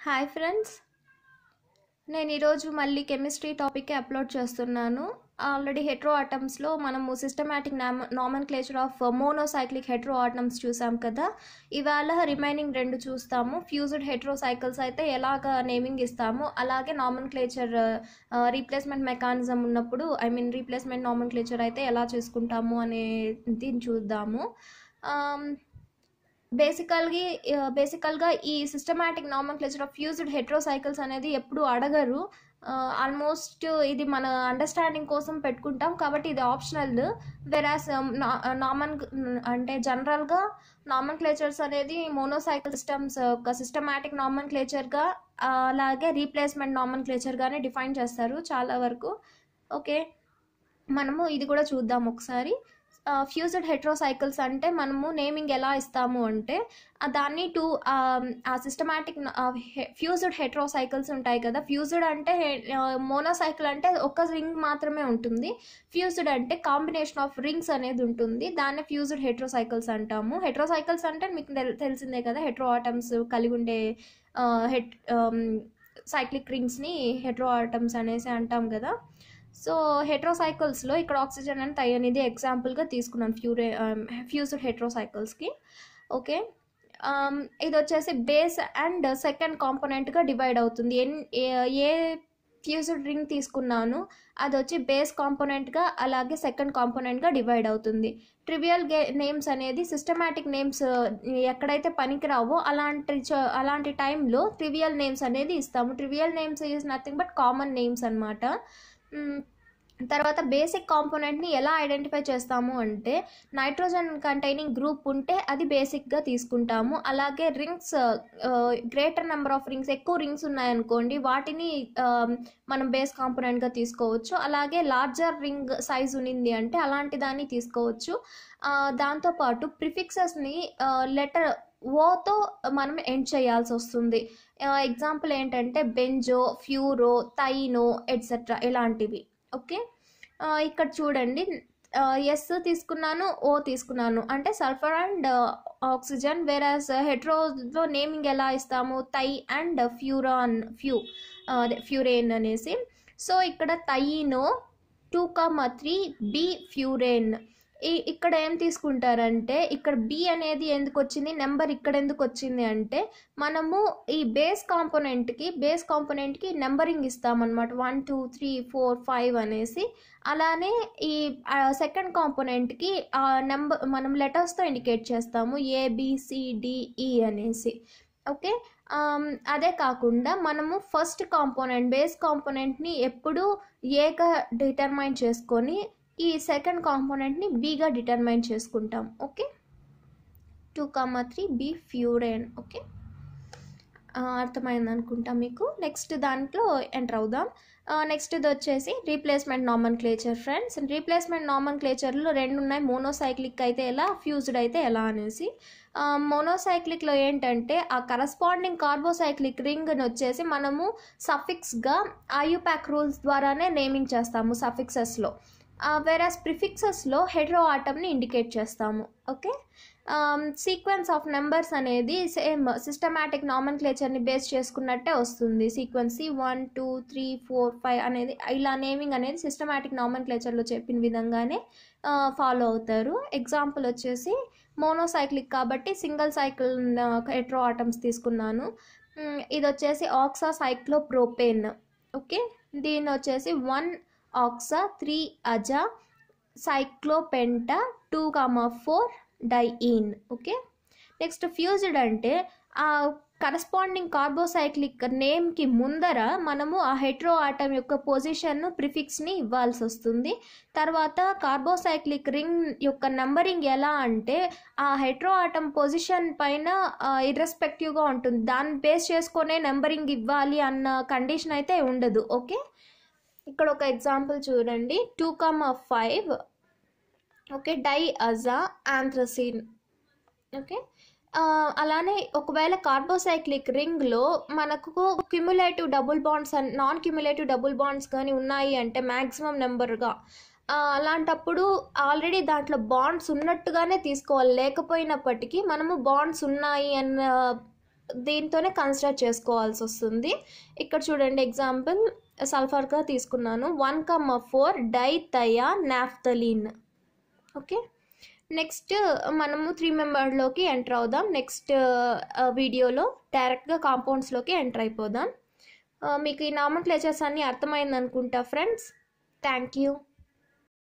hi friends నేను ఈరోజు మళ్ళీ కెమిస్ట్రీ టాపిక్కే అప్లోడ్ చేస్తున్నాను ఆల్రెడీ హెట్రో ఆటమ్స్లో మనము systematic nomenclature of monocyclic hetero atoms చూసాం కదా ఇవాళ రిమైనింగ్ రెండు చూస్తాము ఫ్యూజ్డ్ హెట్రో సైకిల్స్ అయితే ఎలాగ నేమింగ్ ఇస్తాము అలాగే నామన్ క్లేచర్ రీప్లేస్మెంట్ మెకానిజం ఉన్నప్పుడు I mean replacement nomenclature అయితే ఎలా చేసుకుంటాము అనేది చూద్దాము బేసికల్గా బేసికల్గా ఈ systematic nomenclature of fused heterocycles అనేది ఎప్పుడు అడగరు ఆల్మోస్ట్ ఇది మన అండర్స్టాండింగ్ కోసం పెట్టుకుంటాం కాబట్టి ఇది ఆప్షనల్ వెరాస్ నామన్ అంటే జనరల్గా నామన్ క్లేచర్స్ అనేది మోనోసైకిల్ సిస్టమ్స్ ఒక సిస్టమాటిక్ నామన్ క్లేచర్గా అలాగే రీప్లేస్మెంట్ నామన్ క్లేచర్గానే డిఫైన్ చేస్తారు చాలా వరకు ఓకే మనము ఇది కూడా చూద్దాం ఒకసారి ఫ్యూజ్డ్ హెట్రోసైకిల్స్ అంటే మనము నేమింగ్ ఎలా ఇస్తాము అంటే దాన్ని టూ ఆ సిస్టమాటిక్ ఫ్యూజ్డ్ హెట్రోసైకిల్స్ ఉంటాయి కదా ఫ్యూజ్డ్ అంటే మోనోసైకిల్ అంటే ఒక రింగ్ మాత్రమే ఉంటుంది ఫ్యూజ్డ్ అంటే కాంబినేషన్ ఆఫ్ రింగ్స్ అనేది ఉంటుంది దాన్ని ఫ్యూజ్డ్ హెట్రోసైకిల్స్ అంటాము హెట్రోసైకిల్స్ అంటే మీకు తెలిసిందే కదా హెట్రో ఆటమ్స్ కలిగి ఉండే హెట్ సైక్లిక్ రింగ్స్ని హెట్రో ఆటమ్స్ అనేసి అంటాం కదా సో హెట్రోసైకిల్స్లో ఇక్కడ ఆక్సిజన్ అండ్ థై అనేది ఎగ్జాంపుల్గా తీసుకున్నాం ఫ్యూరే ఫ్యూజ్డ్ హెట్రోసైకిల్స్కి ఓకే ఇది వచ్చేసి బేస్ అండ్ సెకండ్ కాంపోనెంట్గా డివైడ్ అవుతుంది ఎన్ ఏ ఫ్యూజ్డ్ రింగ్ తీసుకున్నాను అది వచ్చి బేస్ కాంపోనెంట్గా అలాగే సెకండ్ కాంపోనెంట్గా డివైడ్ అవుతుంది ట్రివియల్ గే నేమ్స్ అనేది సిస్టమాటిక్ నేమ్స్ ఎక్కడైతే పనికిరావో అలాంటి అలాంటి టైంలో ట్రివియల్ నేమ్స్ అనేది ఇస్తాము trivial names is nothing but common names అనమాట తర్వాత బేసిక్ కాంపోనెంట్ని ఎలా ఐడెంటిఫై చేస్తాము అంటే నైట్రోజన్ కంటైనింగ్ గ్రూప్ ఉంటే అది బేసిక్గా తీసుకుంటాము అలాగే rings greater number of rings ఎక్కువ రింగ్స్ ఉన్నాయనుకోండి వాటిని మనం బేస్ కాంపోనెంట్గా తీసుకోవచ్చు అలాగే లార్జర్ రింగ్ సైజ్ ఉన్నింది అంటే అలాంటి దాన్ని తీసుకోవచ్చు దాంతోపాటు ప్రిఫిక్సెస్ని లెటర్ ఓతో మనం ఎండ్ చేయాల్సి వస్తుంది ఎగ్జాంపుల్ ఏంటంటే బెంజో ఫ్యూరో థైనో ఎట్సెట్రా ఇలాంటివి ఓకే ఇక్కడ చూడండి ఎస్ తీసుకున్నాను ఓ తీసుకున్నాను అంటే సల్ఫర్ అండ్ ఆక్సిజన్ వేరాస్ హెట్రోలో నేమింగ్ ఎలా ఇస్తాము థై అండ్ ఫ్యూరాన్ ఫ్యూ అదే ఫ్యూరేన్ అనేసి సో ఇక్కడ thieno two comma three B furan ఈ ఇక్కడ ఏం తీసుకుంటారంటే ఇక్కడ బి అనేది ఎందుకు వచ్చింది నెంబర్ ఇక్కడ ఎందుకు వచ్చింది అంటే మనము ఈ బేస్ కాంపోనెంట్కి బేస్ కాంపోనెంట్కి నెంబరింగ్ ఇస్తామన్నమాట one two three four five అనేసి అలానే ఈ సెకండ్ కాంపోనెంట్కి ఆ నెంబర్ మనం లెటర్స్తో ఇండికేట్ చేస్తాము ఏబిసిడిఈ అనేసి ఓకే అదే కాకుండా మనము ఫస్ట్ కాంపోనెంట్ బేస్ కాంపోనెంట్ని ఎప్పుడు ఏగా డిటర్మైన్ చేసుకొని ఈ సెకండ్ కాంపోనెంట్ని బీగా డిటర్మైన్ చేసుకుంటాం okay two comma three B furan okay అర్థమైంది అనుకుంటా మీకు నెక్స్ట్ దాంట్లో ఎంటర్ అవుదాం నెక్స్ట్ ఇది వచ్చేసి replacement nomenclature friends replacement నామన్ క్లేచర్లో రెండు ఉన్నాయి మోనోసైక్లిక్ అయితే ఎలా ఫ్యూజ్డ్ అయితే ఎలా అనేసి మోనోసైక్లిక్లో ఏంటంటే ఆ కరస్పాండింగ్ కార్బోసైక్లిక్ రింగ్ని వచ్చేసి మనము సఫిక్స్గా ఐయుప్యాక్ రూల్స్ ద్వారానే నేమింగ్ చేస్తాము సఫిక్సెస్లో వేరాస్ ప్రిఫిక్సెస్లో హెడ్రో ఆటమ్ని ఇండికేట్ చేస్తాము ఓకే సీక్వెన్స్ ఆఫ్ నెంబర్స్ అనేది సేమ్ సిస్టమాటిక్ నామన్ క్లేచర్ని బేస్ చేసుకున్నట్టే వస్తుంది sequence C one two three four five అనేది ఇలా నేమింగ్ అనేది సిస్టమాటిక్ నామన్ క్లేచర్లో చెప్పిన విధంగానే ఫాలో అవుతారు ఎగ్జాంపుల్ వచ్చేసి మోనోసైక్లిక్ కాబట్టి సింగిల్ సైకిల్ హెట్రో ఆటమ్స్ తీసుకున్నాను ఇది వచ్చేసి ఆక్సా సైక్లో ప్రోపేన్ ఓకే దీని వచ్చేసి one oxa three aza cyclopenta two comma four diene okay next fused అంటే ఆ కరస్పాండింగ్ కార్బోసైక్లిక్ నేమ్కి ముందర మనము ఆ హెట్రో ఆటమ్ యొక్క పొజిషన్ ప్రిఫిక్స్ని ఇవ్వాల్సి వస్తుంది తర్వాత కార్బోసైక్లిక్ రింగ్ యొక్క నెంబరింగ్ ఎలా అంటే ఆ హెట్రో ఆటమ్ పొజిషన్ పైన ఇర్రెస్పెక్టివ్గా ఉంటుంది దాన్ని బేస్ చేసుకునే నెంబరింగ్ ఇవ్వాలి అన్న కండిషన్ అయితే ఉండదు ఓకే ఇక్కడ ఒక ఎగ్జాంపుల్ చూడండి two comma five okay di aza anthracene okay అలానే ఒకవేళ కార్బోసైక్లిక్ రింగ్లో మనకు cumulative double bonds and non cumulative double bonds కానీ ఉన్నాయి అంటే మ్యాక్సిమం నెంబర్గా అలాంటప్పుడు ఆల్రెడీ దాంట్లో బాండ్స్ ఉన్నట్టుగానే తీసుకోవాలి లేకపోయినప్పటికీ మనము బాండ్స్ ఉన్నాయి అన్న దీంతోనే కన్సిడర్ చేసుకోవాల్సి వస్తుంది ఇక్కడ చూడండి ఎగ్జాంపుల్ సల్ఫర్గా తీసుకున్నాను one comma four di thia naphthalene okay next మనము త్రీ మెంబర్లోకి ఎంటర్ అవుదాం నెక్స్ట్ వీడియోలో డైరెక్ట్గా కాంపౌండ్స్లోకి ఎంటర్ అయిపోదాం ఆ, మీకు ఈ నామన్ క్లేచర్స్ అన్నీ అర్థమైంది అనుకుంటా ఫ్రెండ్స్ థ్యాంక్ యూ